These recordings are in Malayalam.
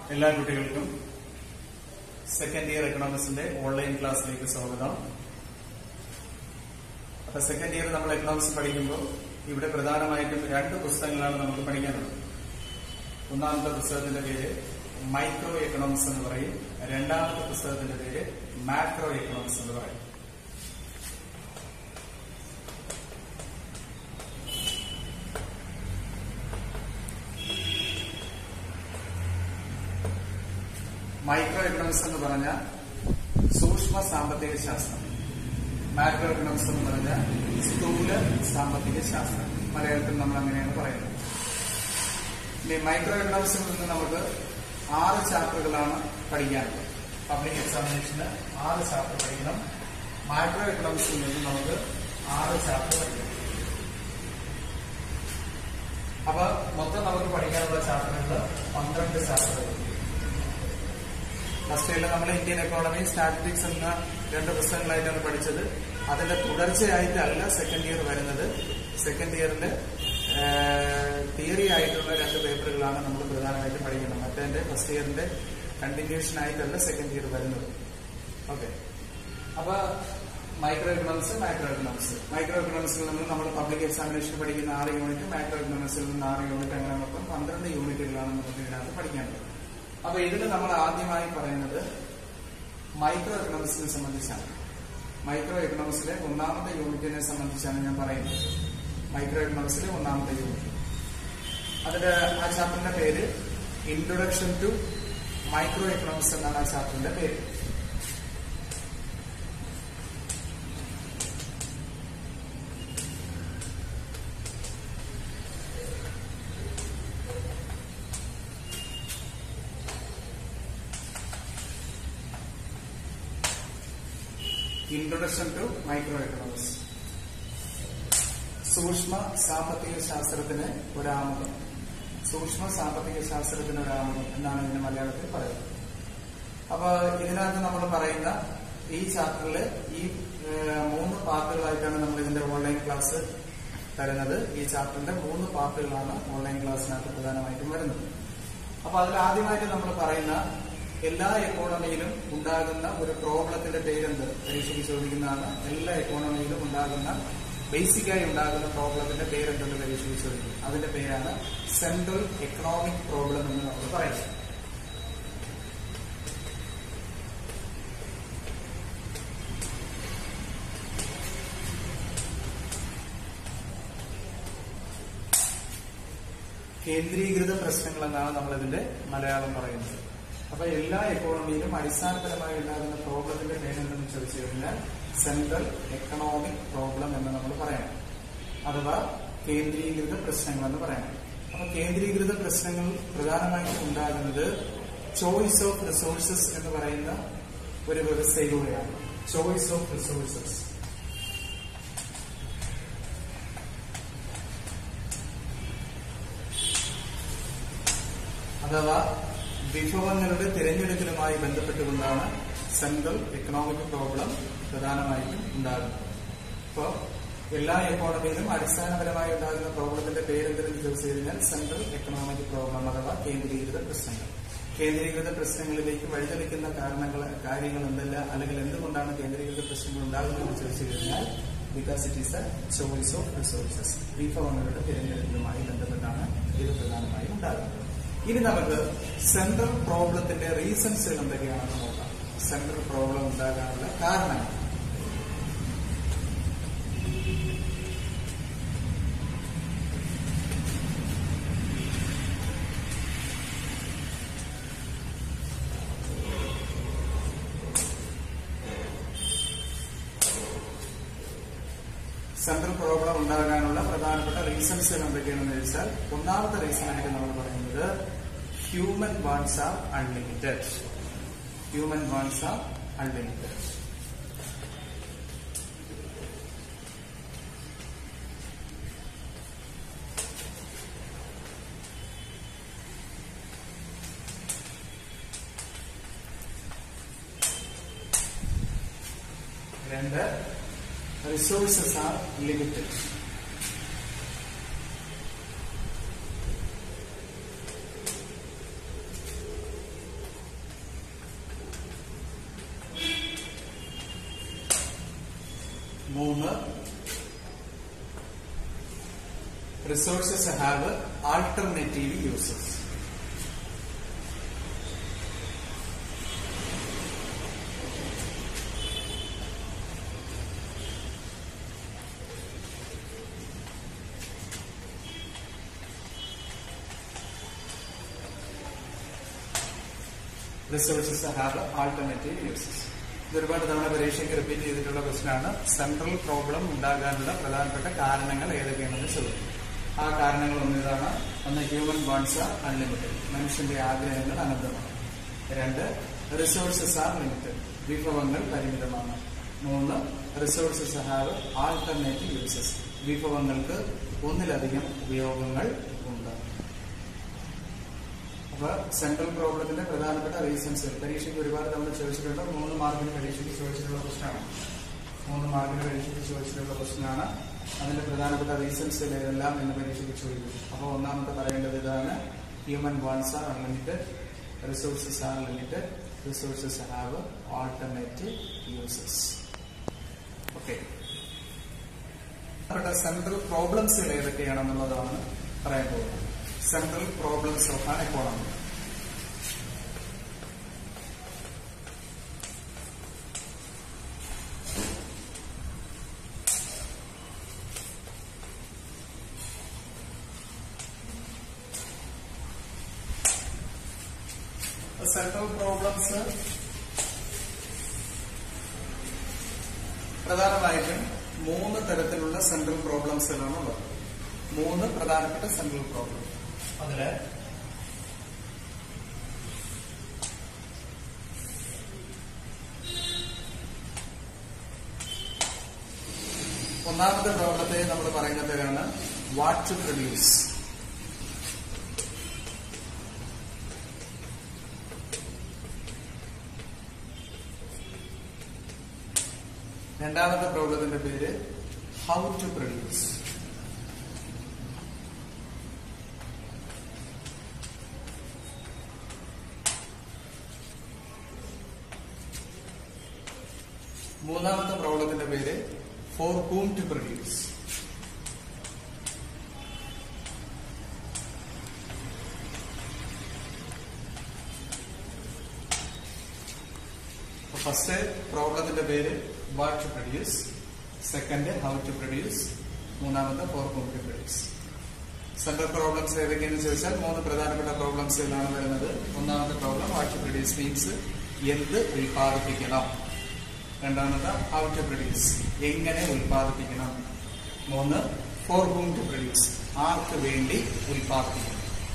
എല്ലാ കുട്ടികൾക്കും സെക്കൻഡ് ഇയർ എക്കണോമിക്സിന്റെ ഓൺലൈൻ ക്ലാസ്സിലേക്ക് സ്വാഗതം അപ്പൊ സെക്കൻഡ് ഇയർ നമ്മൾ എക്കണോമിക്സ് പഠിക്കുമ്പോൾ ഇവിടെ പ്രധാനമായിട്ടും രണ്ട് പുസ്തകങ്ങളാണ് നമുക്ക് പഠിക്കാനുള്ളത് ഒന്നാമത്തെ പുസ്തകത്തിന്റെ പേര് മൈക്രോ എക്കണോമിക്സ് എന്ന് പറയും രണ്ടാമത്തെ പുസ്തകത്തിന്റെ പേര് മാക്രോ എക്കണോമിക്സ് എന്ന് പറയും മൈക്രോ എക്കണോമിക്സ് എന്ന് പറഞ്ഞാൽ സൂക്ഷ്മ സാമ്പത്തിക ശാസ്ത്രം മാക്രോ എക്കണോമിക്സ് എന്ന് പറഞ്ഞാൽ സ്ഥൂല സാമ്പത്തിക ശാസ്ത്രം മലയാളത്തിൽ നമ്മൾ അങ്ങനെയാണ് പറയുന്നത് ഇനി മൈക്രോ എക്കണോമിക്സിൽ നിന്ന് നമുക്ക് ആറ് ചാപ്റ്ററുകളാണ് പഠിക്കാനുള്ളത് പബ്ലിക് എക്സാമിനേഷന് ആറ് ചാപ്റ്റർ പഠിക്കണം മൈക്രോ എക്കണോമിക്സിൽ നിന്ന് നമുക്ക് ആറ് ചാപ്റ്റർ പഠിക്കണം അപ്പൊ മൊത്തം നമുക്ക് പഠിക്കാനുള്ള ചാപ്റ്ററുകൾ പന്ത്രണ്ട് ചാപ്റ്ററുകൾ ഫസ്റ്റ് ഇയറിൽ നമ്മൾ ഇന്ത്യൻ എക്കോണമി സ്റ്റാറ്റിസ്റ്റിക്സ് എന്ന രണ്ട് പുസ്തകങ്ങളായിട്ടാണ് പഠിച്ചത് അതിന്റെ തുടർച്ചയായിട്ടല്ല സെക്കൻഡ് ഇയർ വരുന്നത് സെക്കൻഡ് ഇയറിൽ തിയറി ആയിട്ടുള്ള രണ്ട് പേപ്പറുകളാണ് നമ്മൾ പ്രധാനമായിട്ടും പഠിക്കുന്നത് മറ്റേ ഫസ്റ്റ് ഇയറിന്റെ കണ്ടിന്യൂഷൻ ആയിട്ടല്ല സെക്കൻഡ് ഇയർ വരുന്നത് ഓക്കെ അപ്പൊ microeconomics microeconomics micro എക്കണോമിക്സിൽ നിന്ന് നമ്മൾ പബ്ലിക് എക്സാമിനേഷൻ പഠിക്കുന്ന ആറ് യൂണിറ്റ് മൈക്രോ എക്കണോമിക്സിൽ നിന്ന് ആറ് യൂണിറ്റ് അങ്ങനെ മൊത്തം പന്ത്രണ്ട് യൂണിറ്റുകളാണ് നമുക്ക് ഇതിനകത്ത് പഠിക്കാനുള്ളത് അപ്പൊ ഇതിൽ നമ്മൾ ആദ്യമായി പറയുന്നത് മൈക്രോ എക്കണോമിക്സിനെ സംബന്ധിച്ചാണ് മൈക്രോ എക്കണോമിക്സിലെ ഒന്നാമത്തെ യൂണിറ്റിനെ സംബന്ധിച്ചാണ് ഞാൻ പറയുന്നത് മൈക്രോ എക്കണോമിക്സിലെ ഒന്നാമത്തെ യൂണിറ്റ് അതിന്റെ ആ ചാപ്റ്ററിന്റെ പേര് ഇൻട്രൊഡക്ഷൻ ടു മൈക്രോ എക്കണോമിക്സ് എന്നാണ് ആ ചാപ്റ്ററിന്റെ പേര് ഇൻട്രൊഡക്ഷൻ ടു മൈക്രോ എക്കണോമിക്സ് സൂക്ഷ്മ സാമ്പത്തിക ശാസ്ത്രത്തിന് ഒരാമുഖം സൂക്ഷ്മ സാമ്പത്തിക ശാസ്ത്രത്തിന് ഒരാമുഖം എന്നാണ് ഇതിന് മലയാളത്തിൽ പറയുന്നത് അപ്പൊ ഇതിനകത്ത് നമ്മൾ പറയുന്ന ഈ ചാപ്റ്ററിൽ ഈ മൂന്ന് പാർട്ടുകളായിട്ടാണ് നമ്മൾ ഇതിന്റെ ഓൺലൈൻ ക്ലാസ് തരുന്നത് ഈ ചാപ്റ്ററിന്റെ മൂന്ന് പാർട്ടുകളാണ് ഓൺലൈൻ ക്ലാസ്സിനകത്ത് പ്രധാനമായിട്ടും വരുന്നത് അപ്പൊ അതിൽ ആദ്യമായിട്ട് നമ്മൾ പറയുന്ന എല്ലാ എക്കോണമിയിലും ഉണ്ടാകുന്ന ഒരു പ്രോബ്ലത്തിന്റെ പേരെന്ത് പരീക്ഷയ്ക്ക് ചോദിക്കുന്നതാണ് എല്ലാ എക്കോണമിയിലും ഉണ്ടാകുന്ന ബേസിക്കായി ഉണ്ടാകുന്ന പ്രോബ്ലത്തിന്റെ പേരെന്തെന്ന് പരീക്ഷയ്ക്ക് ചോദിക്കും അതിന്റെ പേരാണ് സെൻട്രൽ എക്കണോമിക് പ്രോബ്ലം എന്ന് നമ്മൾ പറയുന്നത് കേന്ദ്രീകൃത പ്രശ്നങ്ങൾ എന്നാണ് നമ്മൾ ഇതിന്റെ മലയാളം പറയുന്നത് അപ്പൊ എല്ലാ എക്കോണമിയിലും അടിസ്ഥാനപരമായി ഉണ്ടാകുന്ന പ്രോബ്ലത്തിന്റെ പേരെന്തെന്ന് ചോദിച്ചു കഴിഞ്ഞാൽ സെൻട്രൽ എക്കണോമിക് പ്രോബ്ലം എന്ന് നമ്മൾ പറയണം അഥവാ കേന്ദ്രീകൃത പ്രശ്നങ്ങൾ എന്ന് പറയണം അപ്പൊ കേന്ദ്രീകൃത പ്രശ്നങ്ങൾ പ്രധാനമായിട്ടും ഉണ്ടാകുന്നത് ചോയ്സ് ഓഫ് റിസോഴ്സസ് എന്ന് പറയുന്ന ഒരു വ്യവസ്ഥയിലൂടെയാണ് ചോയ്സ് ഓഫ് റിസോഴ്സസ് അഥവാ വിഭവങ്ങളുടെ തിരഞ്ഞെടുക്കലുമായി ബന്ധപ്പെട്ടുകൊണ്ടാണ് സെൻട്രൽ എക്കണോമിക് പ്രോബ്ലം പ്രധാനമായിട്ടും ഉണ്ടാകുന്നത് ഇപ്പോ എല്ലാ എക്കോണമിയിലും അടിസ്ഥാനപരമായി ഉണ്ടാകുന്ന പ്രോബ്ലത്തിന്റെ പേരെന്തെന്ന് ചോദിച്ചു കഴിഞ്ഞാൽ സെൻട്രൽ എക്കണോമിക് പ്രോബ്ലം അഥവാ കേന്ദ്രീകൃത പ്രശ്നങ്ങൾ കേന്ദ്രീകൃത പ്രശ്നങ്ങളിലേക്ക് വഴിതെളിക്കുന്ന കാരണങ്ങൾ കാര്യങ്ങൾ എന്തല്ല അല്ലെങ്കിൽ എന്തുകൊണ്ടാണ് കേന്ദ്രീകൃത പ്രശ്നങ്ങൾ ഉണ്ടാകുന്നതെന്ന് ചോദിച്ചു കഴിഞ്ഞാൽ because it is a choice of resources വിഭവങ്ങളുടെ തിരഞ്ഞെടുക്കലുമായി ബന്ധപ്പെട്ടാണ് ഇത് പ്രധാനമായും ഉണ്ടാകുന്നത് ഇനി നമുക്ക് സെൻട്രൽ പ്രോബ്ലത്തിന്റെ റീസൺസ് എന്തൊക്കെയാണെന്ന് നോക്കാം സെൻട്രൽ പ്രോബ്ലം ഉണ്ടാകാനുള്ള കാരണങ്ങൾ സെൻട്രൽ പ്രോബ്ലം ഉണ്ടാകാനുള്ള പ്രധാനപ്പെട്ട റീസൺസ് എന്തൊക്കെയാണെന്ന് വെച്ചാൽ ഒന്നാമത്തെ റീസൺ ആയിട്ട് നമ്മൾ പറയുന്നത് human wants are unlimited human wants are unlimited രണ്ട് resources are limited. മൂന്ന് resources have alternative uses resources have alternative uses ഇത് ഒരുപാട് തവണ പരീക്ഷയ്ക്ക് റിപ്പീറ്റ് ചെയ്തിട്ടുള്ള ക്വസ്റ്റനാണ് സെൻട്രൽ പ്രോബ്ലം ഉണ്ടാകാനുള്ള പ്രധാനപ്പെട്ട കാരണങ്ങൾ ഏതൊക്കെയാണെന്ന് ചോദിക്കും ആ കാരണങ്ങൾ ഒന്ന് ഇതാണ് ഒന്ന് ഹ്യൂമൻ ബോൺസ് ആർ അൺലിമിറ്റഡ് മനുഷ്യന്റെ ആഗ്രഹങ്ങൾ അനന്തമാണ് രണ്ട് റിസോഴ്സസ് ആർ ലിമിറ്റഡ് വിഭവങ്ങൾ പരിമിതമാണ് മൂന്ന് റിസോഴ്സസ് ഹാവ് ആൾട്ടർനേറ്റീവ് യൂസസ് വിഭവങ്ങൾക്ക് ഒന്നിലധികം ഉപയോഗങ്ങൾ ഉണ്ട് അപ്പൊ സെൻട്രൽ പ്രോബ്ലത്തിന്റെ പ്രധാനപ്പെട്ട റീസൺസ് പരീക്ഷയ്ക്ക് ഒരുപാട് തവണ ചോദിച്ചിട്ടുണ്ട് മൂന്ന് മാർക്കിന് പരീക്ഷയ്ക്ക് ചോദിച്ചിട്ടുള്ള പ്രശ്നമാണ് മൂന്ന് മാർക്കിന് പരീക്ഷയ്ക്ക് ചോദിച്ചിട്ടുള്ള പ്രശ്നമാണ് അതിന്റെ പ്രധാനപ്പെട്ട റീസൺസ് ഏതെല്ലാം എന്ന് പരീക്ഷയ്ക്ക് ചോദിക്കും അപ്പോൾ ഒന്നാമത്തെ പറയേണ്ടത് ഇതാണ് human wants are unlimited resources are limited resources have alternative uses okay central പ്രോബ്ലംസുകൾ ഏതൊക്കെയാണെന്നുള്ളതാണ് പറയാൻ പോകുന്നത് central problems of an economy central problems പ്രധാനമായിട്ടും മൂന്ന് തരത്തിലുള്ള സെൻട്രൽ പ്രോബ്ലംസുകളാണ് ഉള്ളത് മൂന്ന് പ്രധാനപ്പെട്ട സെൻട്രൽ പ്രോബ്ലം അതില് ഒന്നാമത്തെ പ്രോബ്ലത്തെ നമ്മൾ പറയുന്ന പേരാണ് വാട്ട് ടു പ്രൊഡ്യൂസ് രണ്ടാമത്തെ പ്രോബ്ലത്തിന്റെ പേര് ഹൗ ടു പ്രൊഡ്യൂസ് മൂന്നാമത്തെ പ്രോബ്ലത്തിന്റെ പേര് for whom to produce first പ്രോബ്ലത്തിന്റെ പേര് what to produce second how to produce മൂന്നാമത്തെ for whom to produce central problems ഏതൊക്കെയെന്ന് ചോദിച്ചാൽ മൂന്ന് പ്രധാനപ്പെട്ട പ്രോബ്ലംസുകളാണ് വരുന്നത് ഒന്നാമത്തെ problem what to produce means എന്ത് ഉൽപ്പാദിപ്പിക്കണം രണ്ടാമത്തെ ഹൗ ടു പ്രൊഡ്യൂസ് എങ്ങനെ ഉൽപ്പാദിപ്പിക്കണം മൂന്ന് ഫോർ ഹൂം ടു പ്രൊഡ്യൂസ് ആർക്ക് വേണ്ടി ഉൽപ്പാദിപ്പിക്കണം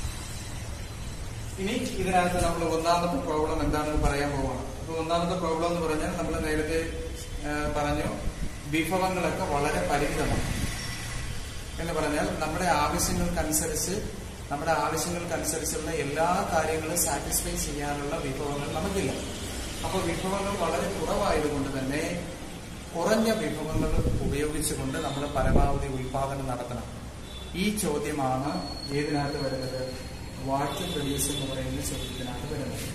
ഇനി ഇതിനകത്ത് നമ്മൾ ഒന്നാമത്തെ പ്രോബ്ലം എന്താണെന്ന് പറയാൻ പോവാണ് അപ്പൊ ഒന്നാമത്തെ പ്രോബ്ലം എന്ന് പറഞ്ഞാൽ നമ്മൾ നേരത്തെ ആ, പറഞ്ഞു വിഭവങ്ങളൊക്കെ വളരെ പരിമിതമാണ് എന്ന് പറഞ്ഞാൽ നമ്മുടെ ആവശ്യങ്ങൾക്കനുസരിച്ച് നമ്മുടെ ആവശ്യങ്ങൾക്കനുസരിച്ചുള്ള എല്ലാ കാര്യങ്ങളും സാറ്റിസ്ഫൈ ചെയ്യാനുള്ള വിഭവങ്ങൾ നമുക്കില്ല അപ്പോൾ വിഭവങ്ങൾ വളരെ കുറവായതുകൊണ്ട് തന്നെ കുറഞ്ഞ വിഭവങ്ങൾ ഉപയോഗിച്ചുകൊണ്ട് നമ്മൾ പരമാവധി ഉൽപാദനം നടത്തണം ഈ ചോദ്യമാണ് ഏതിനകത്ത് വരുന്നത് വാട്ട് പ്രൊഡ്യൂസ് എന്ന് പറയുന്ന ചോദ്യത്തിനകത്ത് വരുന്നത്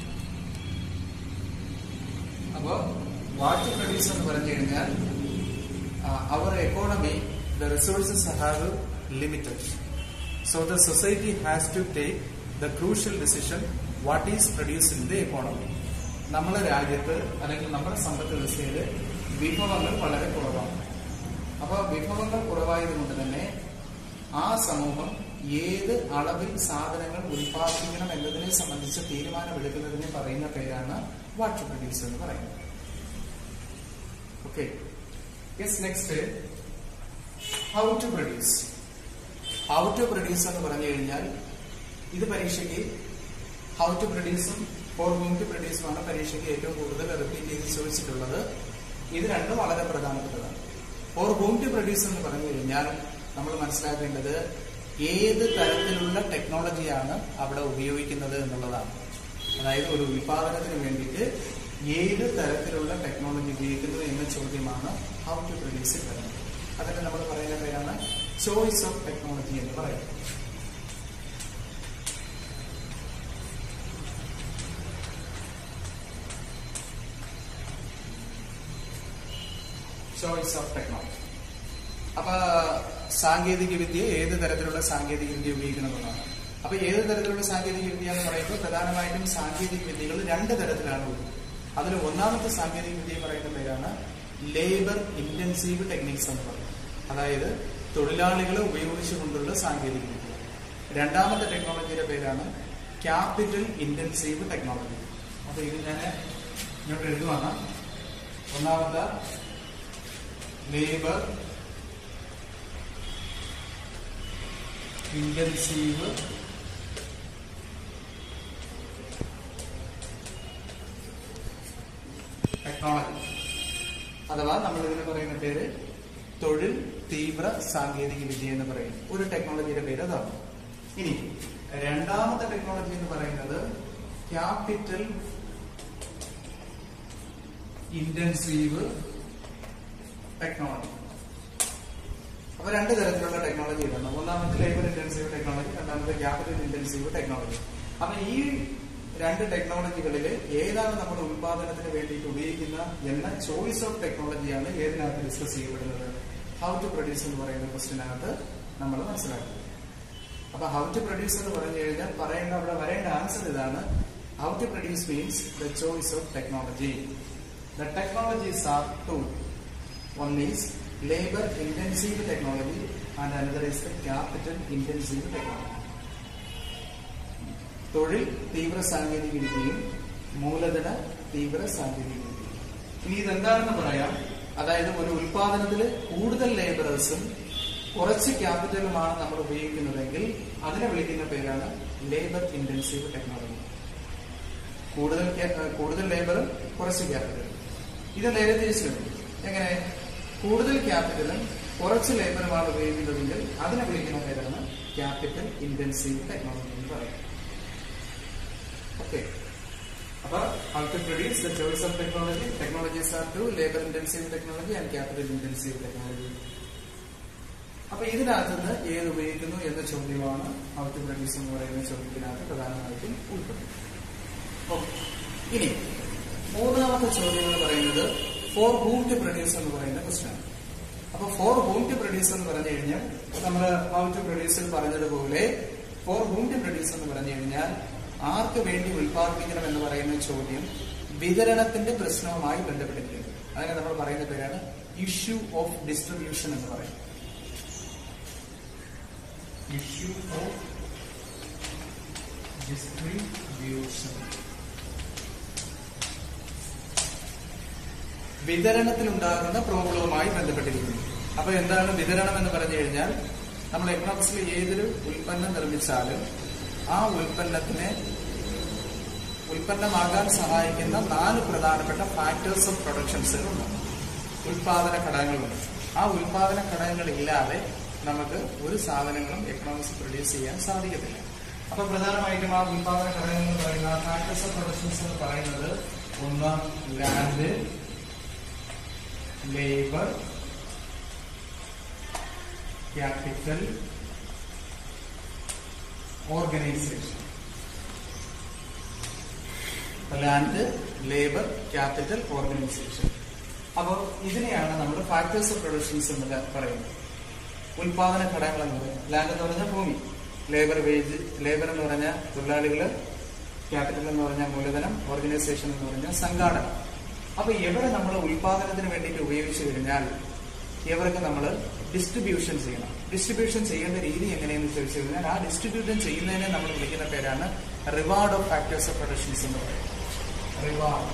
അപ്പോ വാട്ട് പ്രൊഡ്യൂസ് എന്ന് പറഞ്ഞു കഴിഞ്ഞാൽ അവർ economy the resources have limited so the society has to take the crucial decision what is produce in the economy നമ്മുടെ രാജ്യത്ത് അല്ലെങ്കിൽ നമ്മുടെ സമ്പദ് വ്യവസ്ഥയിൽ വിഭവങ്ങൾ വളരെ കുറവാണ് അപ്പൊ വിഭവങ്ങൾ കുറവായതുകൊണ്ട് തന്നെ ആ സമൂഹം ഏത് അളവിൽ സാധനങ്ങൾ ഉൽപ്പാദിപ്പിക്കണം എന്നതിനെ സംബന്ധിച്ച് തീരുമാനമെടുക്കുന്നതിനെ പറയുന്ന പേരാണ് വാട്ടർ പ്രൊഡ്യൂസ് എന്ന് പറയുന്നത് okay yes next how to produce how to produce എന്ന് പറഞ്ഞു കഴിഞ്ഞാൽ ഇത് പരീക്ഷയ്ക്ക് ഹൗ ടു പ്രൊഡ്യൂസും ഫോർ ഹൂം ടു പ്രൊഡ്യൂസുമാണ് പരീക്ഷയ്ക്ക് ഏറ്റവും കൂടുതൽ റിപ്പീറ്റ് ചെയ്ത് ചോദിച്ചിട്ടുള്ളത് ഇത് രണ്ടും വളരെ പ്രധാനപ്പെട്ടതാണ് ഫോർ ഹൂം ടു പ്രൊഡ്യൂസ് എന്ന് പറഞ്ഞു കഴിഞ്ഞാൽ നമ്മൾ മനസ്സിലാക്കേണ്ടത് ഏത് തരത്തിലുള്ള ടെക്നോളജിയാണ് അവിടെ ഉപയോഗിക്കുന്നത് എന്നുള്ളതാണ് അതായത് ഒരു ഉൽപാദനത്തിന് വേണ്ടിയിട്ട് ഏത് തരത്തിലുള്ള ടെക്നോളജി ഉപയോഗിക്കുന്നത് എന്ന ചോദ്യമാണ് ഹൗ ടു പ്രൊഡ്യൂസ് വരുന്നത് അതിന് നമ്മൾ പറയുന്ന പേരാണ് ചോയ്സ് ഓഫ് ടെക്നോളജി എന്ന് പറയുന്നത് ചോയ്സ് ഓഫ് ടെക്നോളജി അപ്പൊ സാങ്കേതിക വിദ്യ ഏത് തരത്തിലുള്ള സാങ്കേതിക വിദ്യ ഉപയോഗിക്കണമെന്നാണ് അപ്പൊ ഏത് തരത്തിലുള്ള സാങ്കേതിക വിദ്യ എന്ന് പറയുമ്പോൾ പ്രധാനമായിട്ടും സാങ്കേതിക വിദ്യകൾ രണ്ട് തരത്തിലാണ് ഉള്ളത് അതിൽ ഒന്നാമത്തെ സാങ്കേതിക വിദ്യ പറയുന്ന പേരാണ് ലേബർ ഇന്റൻസീവ് ടെക്നിക്സ് എന്ന് പറയുന്നത് അതായത് തൊഴിലാളികളെ ഉപയോഗിച്ചുകൊണ്ടുള്ള സാങ്കേതിക വിദ്യ രണ്ടാമത്തെ ടെക്നോളജിയുടെ പേരാണ് ക്യാപിറ്റൽ ഇന്റൻസീവ് ടെക്നോളജി അപ്പൊ ഇത് ഞാൻ ഇങ്ങോട്ട് എഴുതുവാണ് ഒന്നാമത്തെ ലേബർ ഇന്റൻസീവ് ടെക്നോളജി അഥവാ നമ്മൾ ഇതിന് പറയുന്ന പേര് തൊഴിൽ തീവ്ര സാങ്കേതിക വിദ്യ എന്ന് പറയും ഒരു ടെക്നോളജിയുടെ പേര് അതാണ് ഇനി രണ്ടാമത്തെ ടെക്നോളജി എന്ന് പറയുന്നത് ക്യാപിറ്റൽ ഇന്റൻസീവ് ടെക്നോളജി അപ്പൊ രണ്ട് തരത്തിലുള്ള ടെക്നോളജി ഇതാണ് ഒന്നാമത്തെ ലേബർ ഇന്റൻസീവ് ടെക്നോളജി രണ്ടാമത്തെ ക്യാപിറ്റൽ ഇന്റൻസീവ് ടെക്നോളജി അപ്പൊ ഈ രണ്ട് ടെക്നോളജികളിൽ ഏതാണ് നമ്മുടെ ഉത്പാദനത്തിന് വേണ്ടിയിട്ട് ഉപയോഗിക്കുന്ന എന്ന ചോയ്സ് ഓഫ് ടെക്നോളജിയാണ് ഏതിനകത്ത് ഡിസ്കസ് ചെയ്യപ്പെടുന്നത് ഹൗ ടു പ്രൊഡ്യൂസ് എന്ന് പറയുന്ന ക്വസ്റ്റിനകത്ത് നമ്മൾ മനസ്സിലാക്കുന്നത് അപ്പൊ ഹൗ ടു പ്രൊഡ്യൂസ് എന്ന് പറഞ്ഞു കഴിഞ്ഞാൽ പറയേണ്ട അവിടെ വരേണ്ട ആൻസർ ഇതാണ് how to produce means the choice of technology the technologies are two one is labour intensive technology and another is the capital intensive technology തൊഴിൽ തീവ്ര സാങ്കേതിക വിദ്യയും മൂലധന തീവ്ര സാങ്കേതിക വിദ്യയും ഇനി ഇതെന്താണെന്ന് പറയാം അതായത് ഒരു ഉൽപാദനത്തിൽ കൂടുതൽ ലേബറേഴ്സും കുറച്ച് ക്യാപിറ്റലുമാണ് നമ്മൾ ഉപയോഗിക്കുന്നതെങ്കിൽ അതിനെ വിളിക്കുന്ന പേരാണ് ലേബർ ഇന്റൻസീവ് ടെക്നോളജി കൂടുതൽ ക്യാ- കൂടുതൽ ലേബറും കുറച്ച് ക്യാപിറ്റലും ഇത് നേരെ തിരിച്ചിട്ടുണ്ട് എങ്ങനെ കൂടുതൽ ക്യാപിറ്റലും കുറച്ച് ലേബറുമാണ് ഉപയോഗിക്കുന്നതെങ്കിൽ അതിനെ വിളിക്കുന്ന പേരാണ് ക്യാപിറ്റൽ ഇന്റൻസീവ് ടെക്നോളജി എന്ന് പറയുന്നത് ഓക്കെ അപ്പൊ how to produce the choice of technology technologies are two labor intensive technology and capital intensive technology അപ്പൊ ഇതിനകത്ത് നിന്ന് ഏത് ഉപയോഗിക്കുന്നു എന്ന ചോദ്യമാണ് how to produce എന്ന് പറയുന്ന ചോദ്യത്തിനകത്ത് പ്രധാനമായിട്ടും ഉൾപ്പെടുന്നത് ഓക്കെ ഇനി മൂന്നാമത്തെ ചോദ്യം എന്ന് പറയുന്നത് ഫോർ ഹൂം ടു പ്രൊഡ്യൂസ് എന്ന് പറയുന്ന ക്വസ്റ്റ്യൻ ആണ് അപ്പൊ ഫോർ ഹൂം ടു പ്രൊഡ്യൂസ് എന്ന് പറഞ്ഞു കഴിഞ്ഞാൽ നമ്മൾ ഹൗ ടു പ്രൊഡ്യൂസിൽ പറഞ്ഞതുപോലെ ഫോർ ഹൂം ടു പ്രൊഡ്യൂസ് എന്ന് പറഞ്ഞു കഴിഞ്ഞാൽ ആർക്ക് വേണ്ടി ഉൽപ്പാദിപ്പിക്കണം എന്ന് പറയുന്ന ചോദ്യം വിതരണത്തിന്റെ പ്രശ്നവുമായി ബന്ധപ്പെട്ടിരിക്കുന്നു അതിനെ നമ്മൾ പറയുന്ന പേരാണ് ഇഷ്യൂ ഓഫ് ഡിസ്ട്രിബ്യൂഷൻ എന്ന് പറയും ഇഷ്യൂ ഓഫ് ഡിസ്ട്രിബ്യൂഷൻ വിതരണത്തിലുണ്ടാകുന്ന പ്രോബ്ലവുമായി ബന്ധപ്പെട്ടിരിക്കുന്നു അപ്പൊ എന്താണ് വിതരണം എന്ന് പറഞ്ഞു കഴിഞ്ഞാൽ നമ്മൾ എക്കണോമിക്സിൽ ഏതൊരു ഉൽപ്പന്നം നിർമ്മിച്ചാലും ആ ഉൽപ്പന്നത്തിനെ ഉൽപ്പന്നമാകാൻ സഹായിക്കുന്ന നാല് പ്രധാനപ്പെട്ട ഫാക്ടേഴ്സ് ഓഫ് പ്രൊഡക്ഷൻസുകളുണ്ട് ഉൽപാദന ഘടകങ്ങളുണ്ട് ആ ഉൽപാദന ഘടകങ്ങളില്ലാതെ നമുക്ക് ഒരു സാധനങ്ങളും എക്കണോമിക്സ് പ്രൊഡ്യൂസ് ചെയ്യാൻ സാധിക്കത്തില്ല അപ്പൊ പ്രധാനമായിട്ടും ആ ഉൽപാദന ഘടകങ്ങൾ എന്ന് പറയുന്ന ഫാക്ടേഴ്സ് ഓഫ് പ്രൊഡക്ഷൻസ് എന്ന് പറയുന്നത് ഒന്ന് land labour capital organisation land labour capital organisation അപ്പോൾ ഇതിനെയാണ് നമ്മൾ ഫാക്ടേഴ്സ് ഓഫ് പ്രൊഡക്ഷൻസ് എന്ന് പറയുന്നത് ഉൽപാദന ഘടകങ്ങൾ എന്ന് പറയുന്നത് ലാൻഡ് എന്ന് പറഞ്ഞാൽ ഭൂമി ലേബർ വേജ് ലേബർ എന്ന് പറഞ്ഞാൽ തൊഴിലാളികൾ ക്യാപിറ്റൽ എന്ന് പറഞ്ഞാൽ മൂലധനം ഓർഗനൈസേഷൻ എന്ന് പറഞ്ഞാൽ സംഘാടനം അപ്പൊ എവിടെ നമ്മൾ ഉൽപാദനത്തിന് വേണ്ടിയിട്ട് ഉപയോഗിച്ചു കഴിഞ്ഞാൽ ഇവർക്ക് നമ്മൾ ഡിസ്ട്രിബ്യൂഷൻ ചെയ്യണം ഡിസ്ട്രിബ്യൂഷൻ ചെയ്യേണ്ട രീതി എങ്ങനെയെന്ന് ചോദിച്ചു കഴിഞ്ഞാൽ ആ ഡിസ്ട്രിബ്യൂഷൻ ചെയ്യുന്നതിനെ നമ്മൾ വിളിക്കുന്ന പേരാണ് reward of factors of productions എന്ന് പറയുന്നത് reward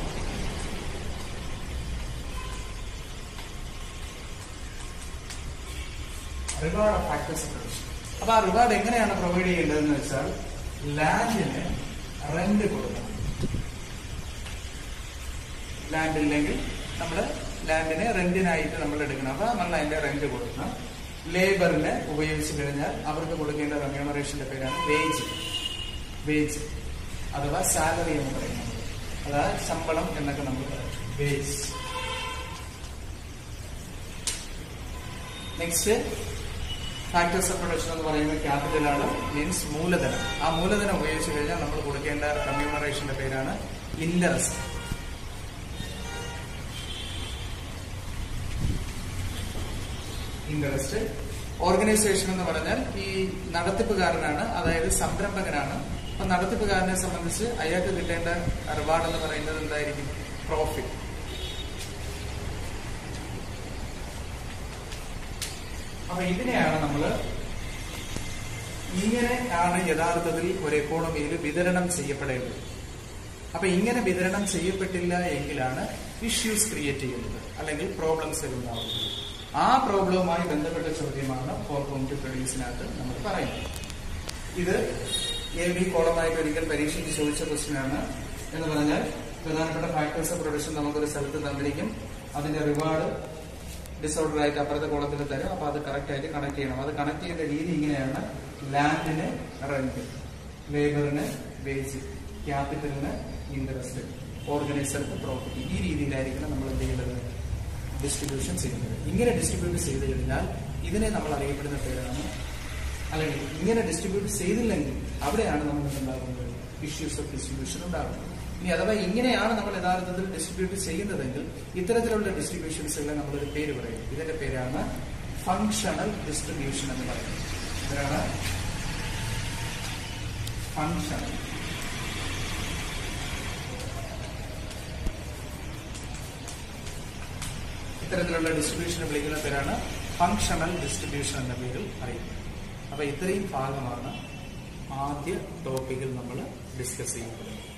reward of factors of production അപ്പൊ ആ റിവാർഡ് എങ്ങനെയാണ് പ്രൊവൈഡ് ചെയ്യേണ്ടതെന്ന് വെച്ചാൽ ലാൻഡിന് റെന്റ് കൊടുക്കണം ലാൻഡ് ഇല്ലെങ്കിൽ നമ്മൾ ലാൻഡിനെ റെന്റിനായിട്ട് നമ്മൾ എടുക്കണം അപ്പൊ നമ്മൾ അതിന്റെ റെന്റ് കൊടുക്കണം ലേബറിനെ ഉപയോഗിച്ച് കഴിഞ്ഞാൽ അവർക്ക് കൊടുക്കേണ്ട റെമ്യൂണറേഷന്റെ പേരാണ് വേജ് വേജ് അഥവാ സാലറി എന്ന് പറയുന്നത് അതായത് ശമ്പളം എന്നൊക്കെ നമ്മൾ പറയും wage next factors of production എന്ന് പറയുന്നത് ക്യാപിറ്റലാണ് മീൻസ് മൂലധനം ആ മൂലധനം ഉപയോഗിച്ച് കഴിഞ്ഞാൽ നമ്മൾ കൊടുക്കേണ്ട റെമ്യൂണറേഷന്റെ പേരാണ് ഇൻട്രസ്റ്റ് ഇൻട്രസ്റ്റ് ഓർഗനൈസേഷൻ എന്ന് പറഞ്ഞാൽ ഈ നടത്തിപ്പുകാരനാണ് അതായത് സംരംഭകനാണ് അപ്പൊ നടത്തിപ്പുകാരനെ സംബന്ധിച്ച് അയാൾക്ക് കിട്ടേണ്ട റിവാർഡ് എന്ന് പറയുന്നത് എന്തായിരിക്കും പ്രോഫിറ്റ് അപ്പൊ ഇതിനെയാണ് നമ്മൾ ഇങ്ങനെയാണ് യഥാർത്ഥത്തിൽ ഒരു എക്കോണമിയിൽ വിതരണം ചെയ്യപ്പെടേണ്ടത് അപ്പൊ ഇങ്ങനെ വിതരണം ചെയ്യപ്പെട്ടില്ല എങ്കിലാണ് ഇഷ്യൂസ് ക്രിയേറ്റ് ചെയ്യുന്നത് അല്ലെങ്കിൽ പ്രോബ്ലംസ് ഉണ്ടാവുന്നത് ആ പ്രോബ്ലവുമായി ബന്ധപ്പെട്ട ചോദ്യമാണ് ഫോർ പോയിന്റ് പ്രൊഡ്യൂസിനകത്ത് നമ്മൾ പറയുന്നത് ഇത് എ ബി കോളമായിട്ട് ഒരിക്കൽ പരീക്ഷയ്ക്ക് ചോദിച്ച ക്വസ്റ്റ്യൻ ആണ് എന്ന് പറഞ്ഞാൽ പ്രധാനപ്പെട്ട ഫാക്ടേഴ്സ് ഓഫ് പ്രൊഡക്ഷൻ നമുക്കൊരു സ്ഥലത്ത് തന്നിരിക്കും അതിന്റെ റിവാർഡ് ഡിസോർഡർ ആയിട്ട് അപ്പുറത്തെ കോളത്തിൽ തരും അപ്പൊ അത് കറക്റ്റ് ആയിട്ട് കണക്ട് ചെയ്യണം അത് കണക്ട് ചെയ്യേണ്ട രീതി ഇങ്ങനെയാണ് ലാൻഡിന് റെന്റ് ലേബറിന് വേജ് ക്യാപിറ്റലിന് ഇൻട്രസ്റ്റ് ഓർഗനൈസർക്ക് പ്രോപ്പർട്ടി ഈ രീതിയിലായിരിക്കണം നമ്മൾ എന്ത് ചെയ്യേണ്ടത് ഡിസ്ട്രിബ്യൂഷൻ ചെയ്യുന്നത് ഇങ്ങനെ ഡിസ്ട്രിബ്യൂട്ട് ചെയ്ത് കഴിഞ്ഞാൽ ഇതിനെ നമ്മൾ അറിയപ്പെടുന്ന പേരാണ് അല്ലെങ്കിൽ ഇങ്ങനെ ഡിസ്ട്രിബ്യൂട്ട് ചെയ്തില്ലെങ്കിൽ അവിടെയാണ് നമുക്ക് ഉണ്ടാകുന്നത് ഇഷ്യൂസ് ഓഫ് ഡിസ്ട്രിബ്യൂഷൻ ഉണ്ടാകുന്നത് ഇനി അഥവാ ഇങ്ങനെയാണ് നമ്മൾ യഥാർത്ഥത്തിൽ ഡിസ്ട്രിബ്യൂട്ട് ചെയ്യുന്നതെങ്കിൽ ഇത്തരത്തിലുള്ള ഡിസ്ട്രിബ്യൂഷൻസുകളെ നമ്മളൊരു പേര് പറയും ഇതിന്റെ പേരാണ് ഫങ്ഷണൽ ഡിസ്ട്രിബ്യൂഷൻ എന്ന് പറയുന്നത് ഇതിനാണ് ഫങ്ഷണൽ ഇത്തരത്തിലുള്ള ഡിസ്ട്രിബ്യൂഷനെ വിളിക്കുന്ന പേരാണ് ഫങ്ഷണൽ ഡിസ്ട്രിബ്യൂഷൻ എന്ന പേരിൽ അറിയുന്നത് അപ്പൊ ഇത്രയും ഭാഗമാണ് ആദ്യ ടോപ്പിക്കിൽ നമ്മൾ ഡിസ്കസ് ചെയ്യുന്നത്